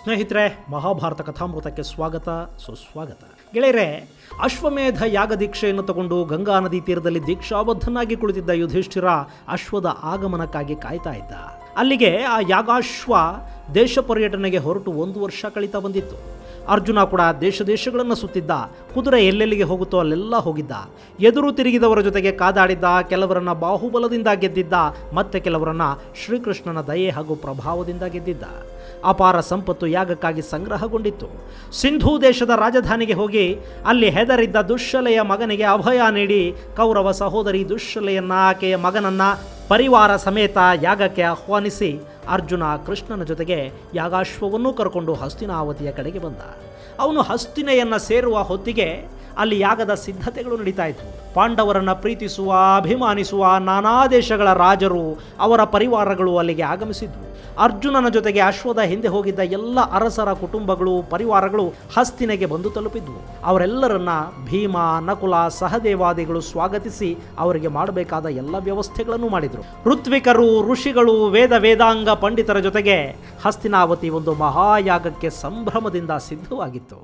ಸ್ನೇಹಿತರೆ ಮಹಾಭಾರತ ಕಥಾಮೃತಕ್ಕೆ ಸ್ವಾಗತ ಸುಸ್ವಾಗತ ಗೆಳೆಯರೆ ಅಶ್ವಮೇಧ ಯಾಗ ದೀಕ್ಷೆಯನ್ನು ತಗೊಂಡು ಗಂಗಾ ನದಿ ತೀರದಲ್ಲಿ ದೀಕ್ಷಾಬದ್ಧನಾಗಿ ಕುಳಿತಿದ್ದ ಯುಧಿಷ್ಠಿರ ಅಶ್ವದ ಆಗಮನಕ್ಕಾಗಿ ಕಾಯ್ತಾ ಇದ್ದ ಅಲ್ಲಿಗೆ ಆ ಯಾಗಾಶ್ವ ದೇಶ ಪರ್ಯಟನೆಗೆ ಹೊರಟು ಒಂದು ವರ್ಷ ಕಳೀತಾ ಬಂದಿತ್ತು ಅರ್ಜುನ ಕೂಡ ದೇಶ ದೇಶಗಳನ್ನು ಸುತ್ತಿದ್ದ ಕುದುರೆ ಎಲ್ಲೆಲ್ಲಿಗೆ ಹೋಗುತ್ತೋ ಅಲ್ಲೆಲ್ಲ ಹೋಗಿದ್ದ ಎದುರು ತಿರುಗಿದವರ ಜೊತೆಗೆ ಕಾದಾಡಿದ್ದ ಕೆಲವರನ್ನ ಬಾಹುಬಲದಿಂದ ಗೆದ್ದಿದ್ದ ಮತ್ತೆ ಕೆಲವರನ್ನ ಶ್ರೀಕೃಷ್ಣನ ದಯೆ ಹಾಗೂ ಪ್ರಭಾವದಿಂದ ಗೆದ್ದಿದ್ದ ಅಪಾರ ಸಂಪತ್ತು ಯಾಗಕ್ಕಾಗಿ ಸಂಗ್ರಹಗೊಂಡಿತ್ತು ಸಿಂಧೂ ದೇಶದ ರಾಜಧಾನಿಗೆ ಹೋಗಿ ಅಲ್ಲಿ ಹೆದರಿದ್ದ ದುಶ್ಶಲೆಯ ಮಗನಿಗೆ ಅಭಯ ನೀಡಿ ಕೌರವ ಸಹೋದರಿ ದುಶ್ಶಲೆಯನ್ನ ಆಕೆಯ ಮಗನನ್ನ ಪರಿವಾರ ಸಮೇತ ಯಾಗಕ್ಕೆ ಆಹ್ವಾನಿಸಿ ಅರ್ಜುನ ಕೃಷ್ಣನ ಜೊತೆಗೆ ಯಾಗಾಶ್ವವನ್ನೂ ಕರ್ಕೊಂಡು ಹಸ್ತಿನಾವತಿಯ ಕಡೆಗೆ ಬಂದ ಅವನು ಹಸ್ತಿನೆಯನ್ನು ಸೇರುವ ಹೊತ್ತಿಗೆ ಅಲ್ಲಿ ಯಾಗದ ಸಿದ್ಧತೆಗಳು ನಡೀತಾ ಇದ್ವು ಪಾಂಡವರನ್ನ ಪ್ರೀತಿಸುವ ಅಭಿಮಾನಿಸುವ ನಾನಾ ದೇಶಗಳ ರಾಜರು ಅವರ ಪರಿವಾರಗಳು ಅಲ್ಲಿಗೆ ಆಗಮಿಸಿದ್ವು ಅರ್ಜುನನ ಜೊತೆಗೆ ಅಶ್ವದ ಹಿಂದೆ ಹೋಗಿದ್ದ ಎಲ್ಲ ಅರಸರ ಕುಟುಂಬಗಳು ಪರಿವಾರಗಳು ಹಸ್ತಿನೆಗೆ ಬಂದು ತಲುಪಿದ್ವು ಅವರೆಲ್ಲರನ್ನ ಭೀಮ ನಕುಲ ಸಹದೇವಾದಿಗಳು ಸ್ವಾಗತಿಸಿ ಅವರಿಗೆ ಮಾಡಬೇಕಾದ ಎಲ್ಲ ವ್ಯವಸ್ಥೆಗಳನ್ನು ಮಾಡಿದರು ಋತ್ವಿಕರು ಋಷಿಗಳು ವೇದ ವೇದಾಂಗ ಪಂಡಿತರ ಜೊತೆಗೆ ಹಸ್ತಿನಾವತಿ ಒಂದು ಮಹಾಯಾಗಕ್ಕೆ ಸಂಭ್ರಮದಿಂದ ಸಿದ್ಧವಾಗಿತ್ತು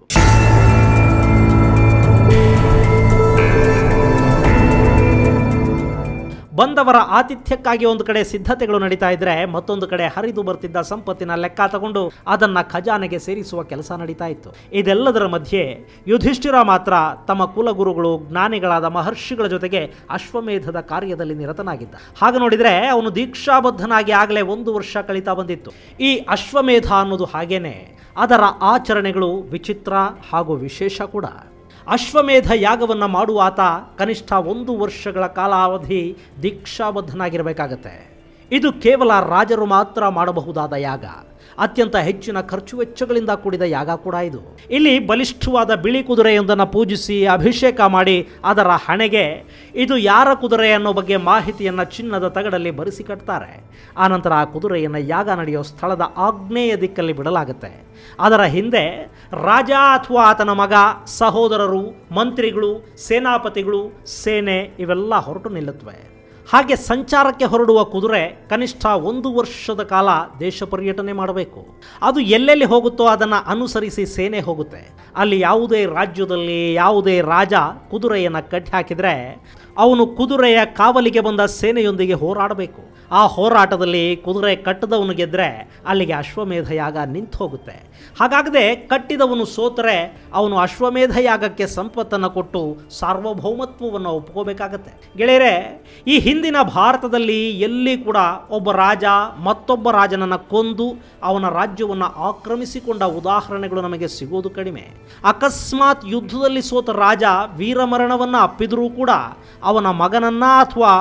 ಬಂದವರ ಆತಿಥ್ಯಕ್ಕಾಗಿ ಒಂದು ಕಡೆ ಸಿದ್ಧತೆಗಳು ನಡೀತಾ ಇದ್ರೆ ಮತ್ತೊಂದು ಕಡೆ ಹರಿದು ಬರ್ತಿದ್ದ ಸಂಪತ್ತಿನ ಲೆಕ್ಕ ತಗೊಂಡು ಅದನ್ನ ಖಜಾನೆಗೆ ಸೇರಿಸುವ ಕೆಲಸ ನಡೀತಾ ಇತ್ತು ಇದೆಲ್ಲದರ ಮಧ್ಯೆ ಯುಧಿಷ್ಠಿರ ಮಾತ್ರ ತಮ್ಮ ಕುಲಗುರುಗಳು ಜ್ಞಾನಿಗಳಾದ ಮಹರ್ಷಿಗಳ ಜೊತೆಗೆ ಅಶ್ವಮೇಧದ ಕಾರ್ಯದಲ್ಲಿ ನಿರತನಾಗಿದ್ದ ಹಾಗೆ ನೋಡಿದ್ರೆ ಅವನು ದೀಕ್ಷಾಬದ್ಧನಾಗಿ ಆಗಲೇ ಒಂದು ವರ್ಷ ಕಳೀತಾ ಬಂದಿತ್ತು ಈ ಅಶ್ವಮೇಧ ಅನ್ನೋದು ಹಾಗೇನೆ ಅದರ ಆಚರಣೆಗಳು ವಿಚಿತ್ರ ಹಾಗೂ ವಿಶೇಷ ಕೂಡ ಅಶ್ವಮೇಧ ಯಾಗವನ್ನು ಮಾಡುವ ಆತ ಕನಿಷ್ಠ ಒಂದು ವರ್ಷಗಳ ಕಾಲಾವಧಿ ದೀಕ್ಷಾಬದ್ಧನಾಗಿರಬೇಕಾಗತ್ತೆ ಇದು ಕೇವಲ ರಾಜರು ಮಾತ್ರ ಮಾಡಬಹುದಾದ ಯಾಗ ಅತ್ಯಂತ ಹೆಚ್ಚಿನ ಖರ್ಚು ವೆಚ್ಚಗಳಿಂದ ಕೂಡಿದ ಯಾಗ ಕೂಡ ಇದು ಇಲ್ಲಿ ಬಲಿಷ್ಠವಾದ ಬಿಳಿ ಕುದುರೆಯೊಂದನ್ನು ಪೂಜಿಸಿ ಅಭಿಷೇಕ ಮಾಡಿ ಅದರ ಹಣೆಗೆ ಇದು ಯಾರ ಕುದುರೆ ಅನ್ನೋ ಬಗ್ಗೆ ಮಾಹಿತಿಯನ್ನು ಚಿನ್ನದ ತಗಡಲ್ಲಿ ಬರೆಸಿ ಕಟ್ತಾರೆ ಆನಂತರ ಆ ಕುದುರೆಯನ್ನು ಯಾಗ ನಡೆಯೋ ಸ್ಥಳದ ಆಗ್ನೇಯ ದಿಕ್ಕಲ್ಲಿ ಬಿಡಲಾಗುತ್ತೆ ಅದರ ಹಿಂದೆ ರಾಜ ಅಥವಾ ಆತನ ಮಗ ಸಹೋದರರು ಮಂತ್ರಿಗಳು ಸೇನಾಪತಿಗಳು ಸೇನೆ ಇವೆಲ್ಲ ಹೊರಟು ನಿಲ್ಲುತ್ತವೆ ಹಾಗೆ ಸಂಚಾರಕ್ಕೆ ಹೊರಡುವ ಕುದುರೆ ಕನಿಷ್ಠ ಒಂದು ವರ್ಷದ ಕಾಲ ದೇಶ ಪರ್ಯಟನೆ ಮಾಡಬೇಕು ಅದು ಎಲ್ಲೆಲ್ಲಿ ಹೋಗುತ್ತೋ ಅದನ್ನು ಅನುಸರಿಸಿ ಸೇನೆ ಹೋಗುತ್ತೆ ಅಲ್ಲಿ ಯಾವುದೇ ರಾಜ್ಯದಲ್ಲಿ ಯಾವುದೇ ರಾಜ ಕುದುರೆಯನ್ನು ಕಟ್ಟಿ ಹಾಕಿದರೆ ಅವನು ಕುದುರೆಯ ಕಾವಲಿಗೆ ಬಂದ ಸೇನೆಯೊಂದಿಗೆ ಹೋರಾಡಬೇಕು ಆ ಹೋರಾಟದಲ್ಲಿ ಕುದುರೆ ಕಟ್ಟದವನು ಗೆದ್ದರೆ ಅಲ್ಲಿಗೆ ಅಶ್ವಮೇಧ ಯಾಗ ನಿಂತು ಹೋಗುತ್ತೆ ಹಾಗಾಗದೆ ಕಟ್ಟಿದವನು ಸೋತರೆ ಅವನು ಅಶ್ವಮೇಧ ಯಾಗಕ್ಕೆ ಸಂಪತ್ತನ್ನು ಕೊಟ್ಟು ಸಾರ್ವಭೌಮತ್ವವನ್ನು ಒಪ್ಕೋಬೇಕಾಗತ್ತೆ ಗೆಳೆಯರೆ ಈ ಹಿಂದಿನ ಭಾರತದಲ್ಲಿ ಎಲ್ಲಿ ಕೂಡ ಒಬ್ಬ ರಾಜ ಮತ್ತೊಬ್ಬ ರಾಜನನ್ನು ಕೊಂದು ಅವನ ರಾಜ್ಯವನ್ನು ಆಕ್ರಮಿಸಿಕೊಂಡ ಉದಾಹರಣೆಗಳು ನಮಗೆ ಸಿಗೋದು ಕಡಿಮೆ ಅಕಸ್ಮಾತ್ ಯುದ್ಧದಲ್ಲಿ ಸೋತ ರಾಜ ವೀರಮರಣವನ್ನು ಅಪ್ಪಿದರೂ ಕೂಡ ಅವನ ಮಗನನ್ನ ಅಥವಾ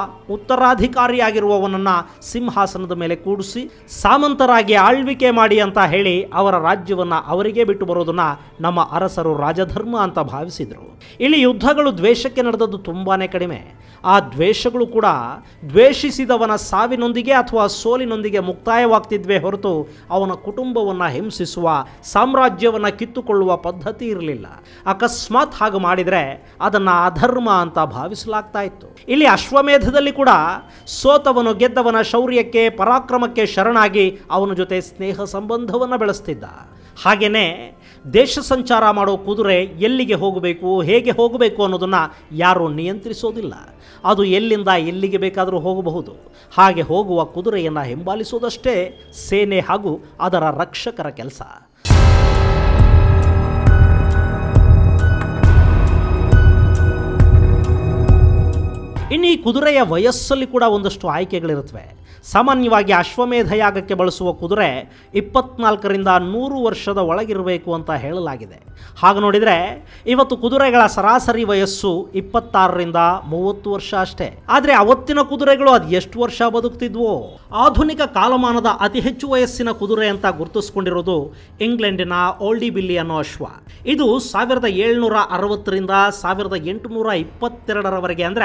ಉತ್ತರಾಧಿಕಾರಿಯಾಗಿರುವವನನ್ನ ಸಿಂಹಾಸನದ ಮೇಲೆ ಕೂಡಿಸಿ ಸಾಮಂತರಾಗಿ ಆಳ್ವಿಕೆ ಮಾಡಿ ಅಂತ ಹೇಳಿ ಅವರ ರಾಜ್ಯವನ್ನು ಅವರಿಗೆ ಬಿಟ್ಟು ಬರೋದನ್ನ ನಮ್ಮ ಅರಸರು ರಾಜಧರ್ಮ ಅಂತ ಭಾವಿಸಿದರು ಇಲ್ಲಿ ಯುದ್ಧಗಳು ದ್ವೇಷಕ್ಕೆ ನಡೆದದ್ದು ತುಂಬಾನೇ ಕಡಿಮೆ ಆ ದ್ವೇಷಗಳು ಕೂಡ ದ್ವೇಷಿಸಿದವನ ಸಾವಿನೊಂದಿಗೆ ಅಥವಾ ಸೋಲಿನೊಂದಿಗೆ ಮುಕ್ತಾಯವಾಗ್ತಿದ್ವೇ ಹೊರತು ಅವನ ಕುಟುಂಬವನ್ನು ಹಿಂಸಿಸುವ ಸಾಮ್ರಾಜ್ಯವನ್ನು ಕಿತ್ತುಕೊಳ್ಳುವ ಪದ್ಧತಿ ಇರಲಿಲ್ಲ ಅಕಸ್ಮಾತ್ ಹಾಗೆ ಮಾಡಿದರೆ ಅದನ್ನು ಅಧರ್ಮ ಅಂತ ಭಾವಿಸಲಾಗ್ತಾ ಇತ್ತು ಇಲ್ಲಿ ಅಶ್ವಮೇಧದಲ್ಲಿ ಕೂಡ ಸೋತವನು ಗೆದ್ದವನ ಶೌರ್ಯಕ್ಕೆ ಪರಾಕ್ರಮಕ್ಕೆ ಶರಣಾಗಿ ಅವನ ಜೊತೆ ಸ್ನೇಹ ಸಂಬಂಧವನ್ನು ಬೆಳೆಸ್ತಿದ್ದ ಹಾಗೆಯೇ ದೇಶ ಸಂಚಾರ ಮಾಡೋ ಕುದುರೆ ಎಲ್ಲಿಗೆ ಹೋಗಬೇಕು ಹೇಗೆ ಹೋಗಬೇಕು ಅನ್ನೋದನ್ನು ಯಾರೂ ನಿಯಂತ್ರಿಸೋದಿಲ್ಲ ಅದು ಎಲ್ಲಿಂದ ಎಲ್ಲಿಗೆ ಬೇಕಾದರೂ ಹೋಗಬಹುದು ಹಾಗೆ ಹೋಗುವ ಕುದುರೆಯನ್ನು ಹಿಂಬಾಲಿಸೋದಷ್ಟೇ ಸೇನೆ ಹಾಗೂ ಅದರ ರಕ್ಷಕರ ಕೆಲಸ ಇನ್ನು ಈ ಕುದುರೆಯ ವಯಸ್ಸಲ್ಲಿ ಕೂಡ ಒಂದಷ್ಟು ಆಯ್ಕೆಗಳಿರುತ್ತವೆ ಸಾಮಾನ್ಯವಾಗಿ ಅಶ್ವಮೇಧ ಯಾಗಕ್ಕೆ ಬಳಸುವ ಕುದುರೆ ಇಪ್ಪತ್ನಾಲ್ಕರಿಂದ ನೂರು ವರ್ಷದ ಒಳಗಿರಬೇಕು ಅಂತ ಹೇಳಲಾಗಿದೆ ಹಾಗೆ ನೋಡಿದರೆ ಇವತ್ತು ಕುದುರೆಗಳ ಸರಾಸರಿ ವಯಸ್ಸು ಇಪ್ಪತ್ತಾರರಿಂದ ಮೂವತ್ತು ವರ್ಷ ಅಷ್ಟೇ ಆದರೆ ಅವತ್ತಿನ ಕುದುರೆಗಳು ಅದು ಎಷ್ಟು ವರ್ಷ ಬದುಕ್ತಿದ್ವೋ ಆಧುನಿಕ ಕಾಲಮಾನದ ಅತಿ ಹೆಚ್ಚು ವಯಸ್ಸಿನ ಕುದುರೆ ಅಂತ ಗುರುತಿಸ್ಕೊಂಡಿರೋದು ಇಂಗ್ಲೆಂಡಿನ ಓಲ್ಡಿ ಬಿಲ್ಲಿ ಅನ್ನೋ ಅಶ್ವ ಇದು ಸಾವಿರದ ಏಳ್ನೂರ ಅರವತ್ತರಿಂದ ಸಾವಿರದ ಎಂಟುನೂರ ಇಪ್ಪತ್ತೆರಡರವರೆಗೆ ಅಂದರೆ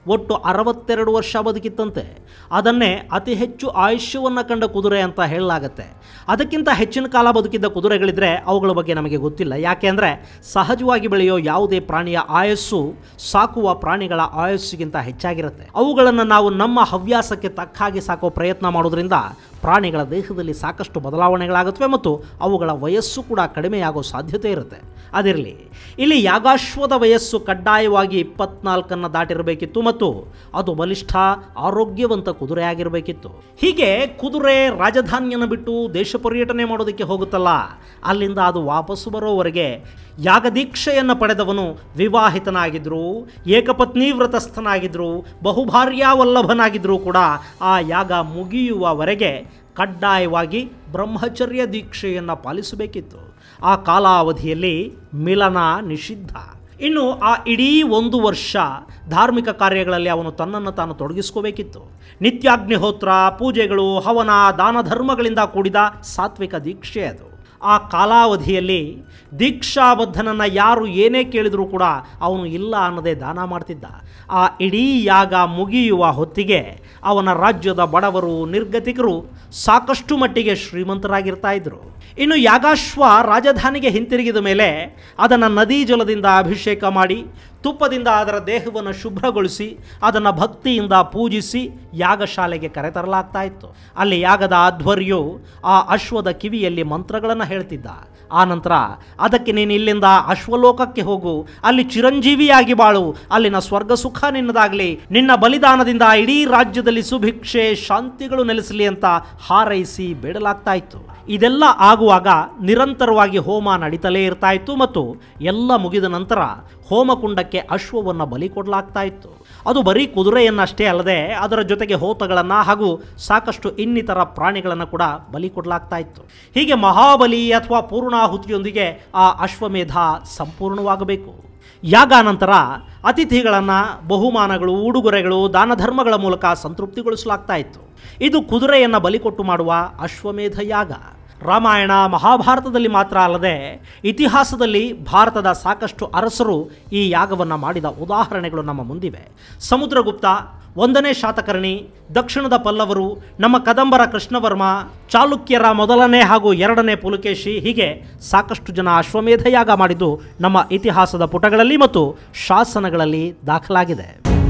ಒಟ್ಟು ಅರವತ್ತೆರಡು ವರ್ಷ ಬದುಕಿತ್ತಂತೆ ಅದನ್ನೇ ಅತಿ ಹೆಚ್ಚು ಆಯುಷ್ಯವನ್ನು ಕಂಡ ಕುದುರೆ ಅಂತ ಹೇಳಲಾಗತ್ತೆ ಅದಕ್ಕಿಂತ ಹೆಚ್ಚಿನ ಕಾಲ ಬದುಕಿದ್ದ ಕುದುರೆಗಳಿದ್ರೆ ಅವುಗಳ ಬಗ್ಗೆ ನಮಗೆ ಗೊತ್ತಿಲ್ಲ ಯಾಕೆ ಅಂದರೆ ಸಹಜವಾಗಿ ಬೆಳೆಯೋ ಯಾವುದೇ ಪ್ರಾಣಿಯ ಆಯಸ್ಸು ಸಾಕುವ ಪ್ರಾಣಿಗಳ ಆಯಸ್ಸಿಗಿಂತ ಹೆಚ್ಚಾಗಿರುತ್ತೆ ಅವುಗಳನ್ನು ನಾವು ನಮ್ಮ ಹವ್ಯಾಸಕ್ಕೆ ತಕ್ಕ ಹಾಗೆ ಸಾಕೋ ಪ್ರಯತ್ನ ಮಾಡೋದ್ರಿಂದ ಪ್ರಾಣಿಗಳ ದೇಹದಲ್ಲಿ ಸಾಕಷ್ಟು ಬದಲಾವಣೆಗಳಾಗುತ್ತವೆ ಮತ್ತು ಅವುಗಳ ವಯಸ್ಸು ಕೂಡ ಕಡಿಮೆಯಾಗೋ ಸಾಧ್ಯತೆ ಇರುತ್ತೆ ಅದಿರಲಿ ಇಲ್ಲಿ ಯಾಗಾಶ್ವದ ವಯಸ್ಸು ಕಡ್ಡಾಯವಾಗಿ ಇಪ್ಪತ್ನಾಲ್ಕನ್ನು ದಾಟಿರಬೇಕಿತ್ತು ಮತ್ತು ಅದು ಬಲಿಷ್ಠ ಆರೋಗ್ಯವಂತ ಕುದುರೆ ಆಗಿರಬೇಕಿತ್ತು ಹೀಗೆ ಕುದುರೆ ರಾಜಧಾನಿಯನ್ನು ಬಿಟ್ಟು ದೇಶ ಪರ್ಯಟನೆ ಮಾಡೋದಕ್ಕೆ ಹೋಗುತ್ತಲ್ಲ ಅಲ್ಲಿಂದ ಅದು ವಾಪಸ್ಸು ಬರೋವರೆಗೆ ಯಾಗದೀಕ್ಷೆಯನ್ನು ಪಡೆದವನು ವಿವಾಹಿತನಾಗಿದ್ದರು ಏಕಪತ್ನಿ ವ್ರತಸ್ಥನಾಗಿದ್ದರು ಬಹುಭಾರ್ಯಾವಲ್ಲಭನಾಗಿದ್ದರೂ ಕೂಡ ಆ ಯಾಗ ಮುಗಿಯುವವರೆಗೆ ಕಡ್ಡಾಯವಾಗಿ ಬ್ರಹ್ಮಚರ್ಯ ದೀಕ್ಷೆಯನ್ನು ಪಾಲಿಸಬೇಕಿತ್ತು ಆ ಕಾಲಾವಧಿಯಲ್ಲಿ ಮಿಲನ ನಿಷಿದ್ಧ ಇನ್ನು ಆ ಇಡೀ ಒಂದು ವರ್ಷ ಧಾರ್ಮಿಕ ಕಾರ್ಯಗಳಲ್ಲಿ ಅವನು ತನ್ನನ್ನು ತಾನು ತೊಡಗಿಸ್ಕೋಬೇಕಿತ್ತು ನಿತ್ಯಾಗ್ನಿಹೋತ್ರ ಪೂಜೆಗಳು ಹವನ ದಾನ ಧರ್ಮಗಳಿಂದ ಕೂಡಿದ ಸಾತ್ವಿಕ ದೀಕ್ಷೆ ಅದು ಆ ಕಾಲಾವಧಿಯಲ್ಲಿ ದೀಕ್ಷಾಬದ್ಧನನ್ನು ಯಾರು ಏನೇ ಕೇಳಿದರೂ ಕೂಡ ಅವನು ಇಲ್ಲ ಅನ್ನದೇ ದಾನ ಮಾಡ್ತಿದ್ದ ಆ ಇಡೀ ಯಾಗ ಮುಗಿಯುವ ಹೊತ್ತಿಗೆ ಅವನ ರಾಜ್ಯದ ಬಡವರು ನಿರ್ಗತಿಕರು ಸಾಕಷ್ಟು ಮಟ್ಟಿಗೆ ಶ್ರೀಮಂತರಾಗಿರ್ತಾ ಇದ್ರು ಇನ್ನು ಯಾಗಾಶ್ವ ರಾಜಧಾನಿಗೆ ಹಿಂತಿರುಗಿದ ಮೇಲೆ ಅದನ್ನು ನದಿ ಜಲದಿಂದ ಅಭಿಷೇಕ ಮಾಡಿ ತುಪ್ಪದಿಂದ ಅದರ ದೇಹವನ್ನು ಶುಭ್ರಗೊಳಿಸಿ ಅದನ್ನು ಭಕ್ತಿಯಿಂದ ಪೂಜಿಸಿ ಯಾಗಶಾಲೆಗೆ ಕರೆತರಲಾಗ್ತಾ ಇತ್ತು ಅಲ್ಲಿ ಯಾಗದ ಆಧ್ವರ್ಯು ಆ ಅಶ್ವದ ಕಿವಿಯಲ್ಲಿ ಮಂತ್ರಗಳನ್ನು ಹೇಳ್ತಿದ್ದ ಆ ನಂತರ ಅದಕ್ಕೆ ನೀನು ಇಲ್ಲಿಂದ ಅಶ್ವಲೋಕಕ್ಕೆ ಹೋಗು ಅಲ್ಲಿ ಚಿರಂಜೀವಿಯಾಗಿ ಬಾಳು ಅಲ್ಲಿನ ಸ್ವರ್ಗ ಸುಖ ನಿನ್ನದಾಗಲಿ ನಿನ್ನ ಬಲಿದಾನದಿಂದ ಇಡೀ ರಾಜ್ಯದಲ್ಲಿ ಸುಭಿಕ್ಷೆ ಶಾಂತಿಗಳು ನೆಲೆಸಲಿ ಅಂತ ಹಾರೈಸಿ ಬೇಡಲಾಗ್ತಾ ಇತ್ತು ಇದೆಲ್ಲ ಆಗುವಾಗ ನಿರಂತರವಾಗಿ ಹೋಮ ನಡೀತಲೇ ಇರ್ತಾ ಇತ್ತು ಮತ್ತು ಎಲ್ಲ ಮುಗಿದ ನಂತರ ಹೋಮಕುಂಡಕ್ಕೆ ಅಶ್ವವನ್ನು ಬಲಿ ಕೊಡಲಾಗ್ತಾ ಇತ್ತು ಅದು ಬರೀ ಕುದುರೆಯನ್ನಷ್ಟೇ ಅಲ್ಲದೆ ಅದರ ಜೊತೆಗೆ ಹೋತಗಳನ್ನು ಹಾಗೂ ಸಾಕಷ್ಟು ಇನ್ನಿತರ ಪ್ರಾಣಿಗಳನ್ನು ಕೂಡ ಬಲಿ ಕೊಡಲಾಗ್ತಾ ಇತ್ತು ಹೀಗೆ ಮಹಾಬಲಿ ಅಥವಾ ಪೂರ್ಣಾಹುತಿಯೊಂದಿಗೆ ಆ ಅಶ್ವಮೇಧ ಸಂಪೂರ್ಣವಾಗಬೇಕು ಯಾಗ ನಂತರ ಅತಿಥಿಗಳನ್ನು ಬಹುಮಾನಗಳು ಉಡುಗೊರೆಗಳು ದಾನ ಧರ್ಮಗಳ ಮೂಲಕ ಸಂತೃಪ್ತಿಗೊಳಿಸಲಾಗ್ತಾ ಇತ್ತು ಇದು ಕುದುರೆಯನ್ನು ಬಲಿಕೊಟ್ಟು ಮಾಡುವ ಅಶ್ವಮೇಧ ಯಾಗ ರಾಮಾಯಣ ಮಹಾಭಾರತದಲ್ಲಿ ಮಾತ್ರ ಅಲ್ಲದೆ ಇತಿಹಾಸದಲ್ಲಿ ಭಾರತದ ಸಾಕಷ್ಟು ಅರಸರು ಈ ಯಾಗವನ್ನು ಮಾಡಿದ ಉದಾಹರಣೆಗಳು ನಮ್ಮ ಮುಂದಿವೆ ಸಮುದ್ರಗುಪ್ತ ಒಂದನೇ ಶಾತಕರ್ಣಿ ದಕ್ಷಿಣದ ಪಲ್ಲವರು ನಮ್ಮ ಕದಂಬರ ಕೃಷ್ಣವರ್ಮ ಚಾಲುಕ್ಯರ ಮೊದಲನೇ ಹಾಗೂ ಎರಡನೇ ಪುಲಕೇಶಿ ಹೀಗೆ ಸಾಕಷ್ಟು ಜನ ಅಶ್ವಮೇಧ ಯಾಗ ಮಾಡಿದ್ದು ನಮ್ಮ ಇತಿಹಾಸದ ಪುಟಗಳಲ್ಲಿ ಮತ್ತು ಶಾಸನಗಳಲ್ಲಿ ದಾಖಲಾಗಿದೆ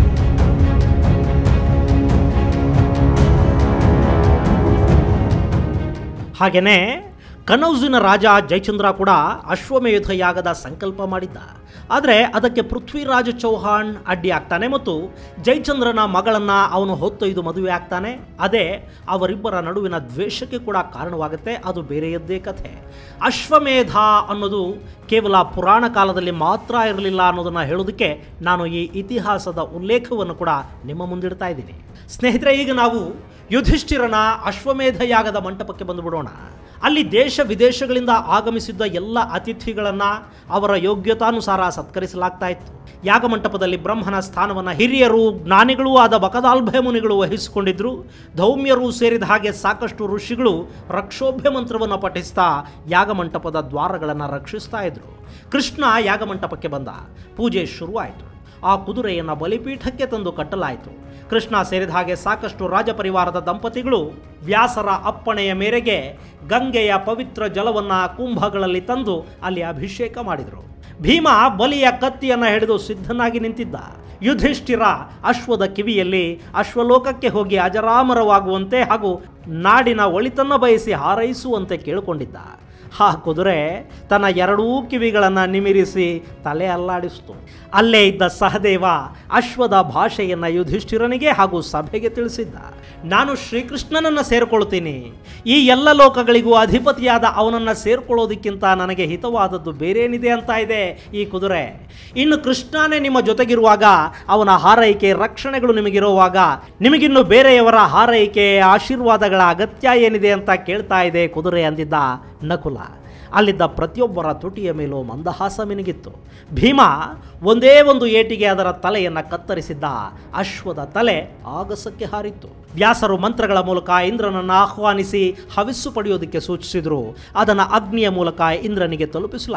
ಹಾಗೆಯೇ ಕನೌಜಿನ ರಾಜ ಜಯಚಂದ್ರ ಕೂಡ ಅಶ್ವಮೇಧ ಯಾಗದ ಸಂಕಲ್ಪ ಮಾಡಿದ್ದ ಆದರೆ ಅದಕ್ಕೆ ಪೃಥ್ವಿರಾಜ ಚೌಹಾಣ್ ಅಡ್ಡಿ ಆಗ್ತಾನೆ ಮತ್ತು ಜಯಚಂದ್ರನ ಮಗಳನ್ನು ಅವನು ಹೊತ್ತೊಯ್ದು ಮದುವೆ ಆಗ್ತಾನೆ ಅದೇ ಅವರಿಬ್ಬರ ನಡುವಿನ ದ್ವೇಷಕ್ಕೆ ಕೂಡ ಕಾರಣವಾಗುತ್ತೆ ಅದು ಬೇರೆಯದ್ದೇ ಕಥೆ ಅಶ್ವಮೇಧ ಅನ್ನೋದು ಕೇವಲ ಪುರಾಣ ಕಾಲದಲ್ಲಿ ಮಾತ್ರ ಇರಲಿಲ್ಲ ಅನ್ನೋದನ್ನು ಹೇಳೋದಕ್ಕೆ ನಾನು ಈ ಇತಿಹಾಸದ ಉಲ್ಲೇಖವನ್ನು ಕೂಡ ನಿಮ್ಮ ಮುಂದಿಡ್ತಾ ಇದ್ದೀನಿ ಸ್ನೇಹಿತರೆ ಈಗ ನಾವು ಯುಧಿಷ್ಠಿರನ ಅಶ್ವಮೇಧ ಯಾಗದ ಮಂಟಪಕ್ಕೆ ಬಂದುಬಿಡೋಣ ಅಲ್ಲಿ ದೇಶ ವಿದೇಶಗಳಿಂದ ಆಗಮಿಸಿದ್ದ ಎಲ್ಲ ಅತಿಥಿಗಳನ್ನು ಅವರ ಯೋಗ್ಯತಾನುಸಾರ ಸತ್ಕರಿಸಲಾಗ್ತಾ ಇತ್ತು ಯಾಗ ಮಂಟಪದಲ್ಲಿ ಬ್ರಹ್ಮನ ಸ್ಥಾನವನ್ನು ಹಿರಿಯರು ಜ್ಞಾನಿಗಳೂ ಆದ ಬಕದಾಲ್ಭಯ ಮುನಿಗಳು ವಹಿಸಿಕೊಂಡಿದ್ರು ಧೌಮ್ಯರು ಸೇರಿದ ಹಾಗೆ ಸಾಕಷ್ಟು ಋಷಿಗಳು ರಕ್ಷೋಭ್ಯ ಮಂತ್ರವನ್ನು ಪಠಿಸ್ತಾ ಯಾಗ ಮಂಟಪದ ದ್ವಾರಗಳನ್ನು ರಕ್ಷಿಸ್ತಾ ಇದ್ರು ಕೃಷ್ಣ ಯಾಗ ಮಂಟಪಕ್ಕೆ ಬಂದ ಪೂಜೆ ಶುರುವಾಯಿತು ಆ ಕುದುರೆಯನ್ನು ಬಲಿಪೀಠಕ್ಕೆ ತಂದು ಕಟ್ಟಲಾಯಿತು ಕೃಷ್ಣ ಸೇರಿದ ಹಾಗೆ ಸಾಕಷ್ಟು ರಾಜಪರಿವಾರದ ದಂಪತಿಗಳು ವ್ಯಾಸರ ಅಪ್ಪಣೆಯ ಮೇರೆಗೆ ಗಂಗೆಯ ಪವಿತ್ರ ಜಲವನ್ನು ಕುಂಭಗಳಲ್ಲಿ ತಂದು ಅಲ್ಲಿ ಅಭಿಷೇಕ ಮಾಡಿದರು ಭೀಮ ಬಲಿಯ ಕತ್ತಿಯನ್ನು ಹಿಡಿದು ಸಿದ್ಧನಾಗಿ ನಿಂತಿದ್ದ ಯುಧಿಷ್ಠಿರ ಅಶ್ವದ ಕಿವಿಯಲ್ಲಿ ಅಶ್ವಲೋಕಕ್ಕೆ ಹೋಗಿ ಅಜರಾಮರವಾಗುವಂತೆ ಹಾಗೂ ನಾಡಿನ ಒಳಿತನ್ನು ಬಯಸಿ ಹಾರೈಸುವಂತೆ ಕೇಳಿಕೊಂಡಿದ್ದ ಆ ಕುದುರೆ ತನ್ನ ಎರಡೂ ಕಿವಿಗಳನ್ನು ನಿಮಿರಿಸಿ ತಲೆ ಅಲ್ಲಾಡಿಸಿತು ಅಲ್ಲೇ ಇದ್ದ ಸಹದೇವ ಅಶ್ವದ ಭಾಷೆಯನ್ನು ಯುಧಿಷ್ಠಿರನಿಗೆ ಹಾಗೂ ಸಭೆಗೆ ತಿಳಿಸಿದ್ದ ನಾನು ಶ್ರೀಕೃಷ್ಣನನ್ನು ಸೇರಿಕೊಳ್ತೀನಿ ಈ ಎಲ್ಲ ಲೋಕಗಳಿಗೂ ಅಧಿಪತಿಯಾದ ಅವನನ್ನು ಸೇರ್ಕೊಳ್ಳೋದಕ್ಕಿಂತ ನನಗೆ ಹಿತವಾದದ್ದು ಬೇರೇನಿದೆ ಅಂತ ಇದೆ ಈ ಕುದುರೆ ಇನ್ನು ಕೃಷ್ಣನೇ ನಿಮ್ಮ ಜೊತೆಗಿರುವಾಗ ಅವನ ಹಾರೈಕೆ ರಕ್ಷಣೆಗಳು ನಿಮಗಿರುವಾಗ ನಿಮಗಿನ್ನು ಬೇರೆಯವರ ಹಾರೈಕೆ ಆಶೀರ್ವಾದಗಳ ಅಗತ್ಯ ಏನಿದೆ ಅಂತ ಕೇಳ್ತಾ ಇದೆ ಕುದುರೆ ಅಂದಿದ್ದ ನಕುಲ ಅಲ್ಲಿದ್ದ ಪ್ರತಿಯೊಬ್ಬರ ತುಟಿಯ ಮೇಲೂ ಮಂದಹಾಸ ಮಿನುಗಿತ್ತು ಭೀಮ ಒಂದೇ ಒಂದು ಏಟಿಗೆ ಅದರ ತಲೆಯನ್ನು ಕತ್ತರಿಸಿದ್ದ ಅಶ್ವದ ತಲೆ ಆಗಸಕ್ಕೆ ಹಾರಿತ್ತು ವ್ಯಾಸರು ಮಂತ್ರಗಳ ಮೂಲಕ ಇಂದ್ರನನ್ನು ಆಹ್ವಾನಿಸಿ ಹವಿಸ್ಸು ಪಡೆಯೋದಕ್ಕೆ ಸೂಚಿಸಿದರು ಅದನ್ನು ಅಗ್ನಿಯ ಮೂಲಕ ಇಂದ್ರನಿಗೆ ತಲುಪಿಸಲಾಯಿತು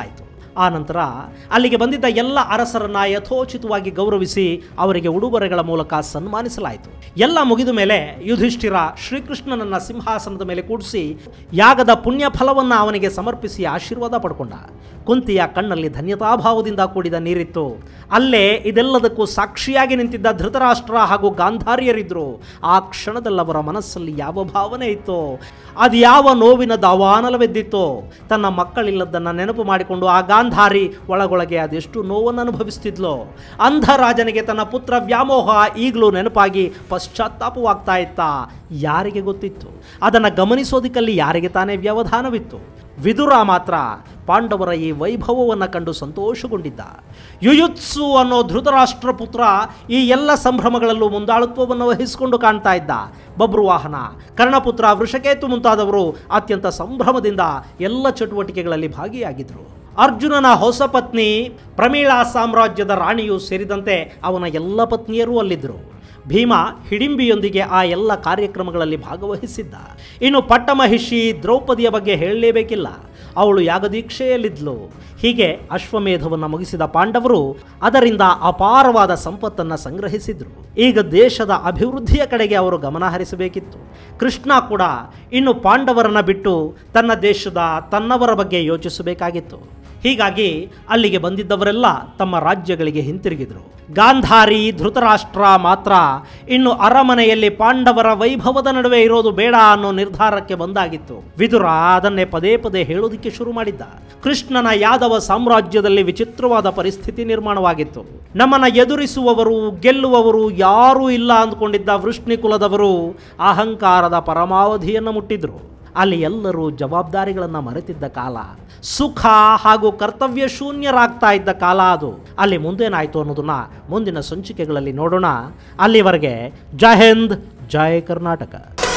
ಆ ನಂತರ ಅಲ್ಲಿಗೆ ಬಂದಿದ್ದ ಎಲ್ಲ ಅರಸರನ್ನ ಯಥೋಚಿತವಾಗಿ ಗೌರವಿಸಿ ಅವರಿಗೆ ಉಡುಗೊರೆಗಳ ಮೂಲಕ ಸನ್ಮಾನಿಸಲಾಯಿತು ಎಲ್ಲ ಮುಗಿದ ಮೇಲೆ ಯುಧಿಷ್ಠಿರ ಶ್ರೀಕೃಷ್ಣನನ್ನ ಸಿಂಹಾಸನದ ಮೇಲೆ ಕೂಡಿಸಿ ಯಾಗದ ಪುಣ್ಯ ಫಲವನ್ನು ಅವನಿಗೆ ಸಮರ್ಪಿಸಿ ಆಶೀರ್ವಾದ ಪಡ್ಕೊಂಡ ಕುಂತಿಯ ಕಣ್ಣಲ್ಲಿ ಧನ್ಯತಾಭಾವದಿಂದ ಕೂಡಿದ ನೀರಿತ್ತು ಅಲ್ಲೇ ಇದೆಲ್ಲದಕ್ಕೂ ಸಾಕ್ಷಿಯಾಗಿ ನಿಂತಿದ್ದ ಧೃತರಾಷ್ಟ್ರ ಹಾಗೂ ಗಾಂಧಾರಿಯರಿದ್ರು ಆ ಕ್ಷಣದಲ್ಲವರ ಮನಸ್ಸಲ್ಲಿ ಯಾವ ಭಾವನೆ ಇತ್ತು ಅದು ಯಾವ ನೋವಿನ ದಾವಾನಲವೆದ್ದಿತ್ತೋ ತನ್ನ ಮಕ್ಕಳಿಲ್ಲದನ್ನು ನೆನಪು ಮಾಡಿಕೊಂಡು ಆ ಗಾಂಧಾರಿ ಒಳಗೊಳಗೆ ಅದೆಷ್ಟು ನೋವನ್ನು ಅನುಭವಿಸ್ತಿದ್ಲೋ ಅಂಧ ರಾಜನಿಗೆ ತನ್ನ ಪುತ್ರ ವ್ಯಾಮೋಹ ಈಗಲೂ ನೆನಪಾಗಿ ಪಶ್ಚಾತ್ತಾಪವಾಗ್ತಾ ಇತ್ತ ಯಾರಿಗೆ ಗೊತ್ತಿತ್ತು ಅದನ್ನು ಗಮನಿಸೋದಕ್ಕಲ್ಲಿ ಯಾರಿಗೆ ತಾನೇ ವ್ಯವಧಾನವಿತ್ತು ವಿದುರ ಮಾತ್ರ ಪಾಂಡವರ ಈ ವೈಭವವನ್ನು ಕಂಡು ಸಂತೋಷಗೊಂಡಿದ್ದ ಯುಯುತ್ಸು ಅನ್ನೋ ಧೃತರಾಷ್ಟ್ರ ಪುತ್ರ ಈ ಎಲ್ಲ ಸಂಭ್ರಮಗಳಲ್ಲೂ ಮುಂದಾಳುತ್ವವನ್ನು ವಹಿಸಿಕೊಂಡು ಕಾಣ್ತಾ ಇದ್ದ ಬಬ್ರುವಾಹನ ಕರ್ಣಪುತ್ರ ವೃಷಕೇತು ಮುಂತಾದವರು ಅತ್ಯಂತ ಸಂಭ್ರಮದಿಂದ ಎಲ್ಲ ಚಟುವಟಿಕೆಗಳಲ್ಲಿ ಭಾಗಿಯಾಗಿದ್ದರು ಅರ್ಜುನನ ಹೊಸ ಪತ್ನಿ ಪ್ರಮೀಳಾ ಸಾಮ್ರಾಜ್ಯದ ರಾಣಿಯೂ ಸೇರಿದಂತೆ ಅವನ ಎಲ್ಲ ಪತ್ನಿಯರೂ ಅಲ್ಲಿದ್ದರು ಭೀಮ ಹಿಡಿಂಬಿಯೊಂದಿಗೆ ಆ ಎಲ್ಲ ಕಾರ್ಯಕ್ರಮಗಳಲ್ಲಿ ಭಾಗವಹಿಸಿದ್ದ ಇನ್ನು ಪಟ್ಟಮಹಿಷಿ ದ್ರೌಪದಿಯ ಬಗ್ಗೆ ಹೇಳಲೇಬೇಕಿಲ್ಲ ಅವಳು ಯಾಗದೀಕ್ಷೆಯಲ್ಲಿದ್ಲು ಹೀಗೆ ಅಶ್ವಮೇಧವನ್ನು ಮುಗಿಸಿದ ಪಾಂಡವರು ಅದರಿಂದ ಅಪಾರವಾದ ಸಂಪತ್ತನ್ನು ಸಂಗ್ರಹಿಸಿದ್ರು ಈಗ ದೇಶದ ಅಭಿವೃದ್ಧಿಯ ಕಡೆಗೆ ಅವರು ಗಮನ ಹರಿಸಬೇಕಿತ್ತು ಕೃಷ್ಣ ಕೂಡ ಇನ್ನು ಪಾಂಡವರನ್ನ ಬಿಟ್ಟು ತನ್ನ ದೇಶದ ತನ್ನವರ ಬಗ್ಗೆ ಯೋಚಿಸಬೇಕಾಗಿತ್ತು ಹೀಗಾಗಿ ಅಲ್ಲಿಗೆ ಬಂದಿದ್ದವರೆಲ್ಲ ತಮ್ಮ ರಾಜ್ಯಗಳಿಗೆ ಹಿಂತಿರುಗಿದರು ಗಾಂಧಾರಿ ಧೃತರಾಷ್ಟ್ರ ಮಾತ್ರ ಇನ್ನು ಅರಮನೆಯಲ್ಲಿ ಪಾಂಡವರ ವೈಭವದ ನಡುವೆ ಇರೋದು ಬೇಡ ಅನ್ನೋ ನಿರ್ಧಾರಕ್ಕೆ ಬಂದಾಗಿತ್ತು ವಿದುರ ಅದನ್ನೇ ಪದೇ ಪದೇ ಹೇಳೋದಕ್ಕೆ ಶುರು ಮಾಡಿದ್ದ ಕೃಷ್ಣನ ಯಾದವ ಸಾಮ್ರಾಜ್ಯದಲ್ಲಿ ವಿಚಿತ್ರವಾದ ಪರಿಸ್ಥಿತಿ ನಿರ್ಮಾಣವಾಗಿತ್ತು ನಮ್ಮನ್ನ ಎದುರಿಸುವವರು ಗೆಲ್ಲುವವರು ಯಾರೂ ಇಲ್ಲ ಅಂದ್ಕೊಂಡಿದ್ದ ವೃಷ್ಣಿ ಕುಲದವರು ಅಹಂಕಾರದ ಪರಮಾವಧಿಯನ್ನು ಮುಟ್ಟಿದ್ರು ಅಲ್ಲಿ ಎಲ್ಲರೂ ಜವಾಬ್ದಾರಿಗಳನ್ನು ಮರೆತಿದ್ದ ಕಾಲ ಸುಖ ಹಾಗೂ ಕರ್ತವ್ಯ ಶೂನ್ಯರಾಗ್ತಾ ಇದ್ದ ಕಾಲ ಅದು ಅಲ್ಲಿ ಮುಂದೇನಾಯಿತು ಅನ್ನೋದನ್ನ ಮುಂದಿನ ಸಂಚಿಕೆಗಳಲ್ಲಿ ನೋಡೋಣ ಅಲ್ಲಿವರೆಗೆ ಜೈ ಹಿಂದ್ ಜೈ ಕರ್ನಾಟಕ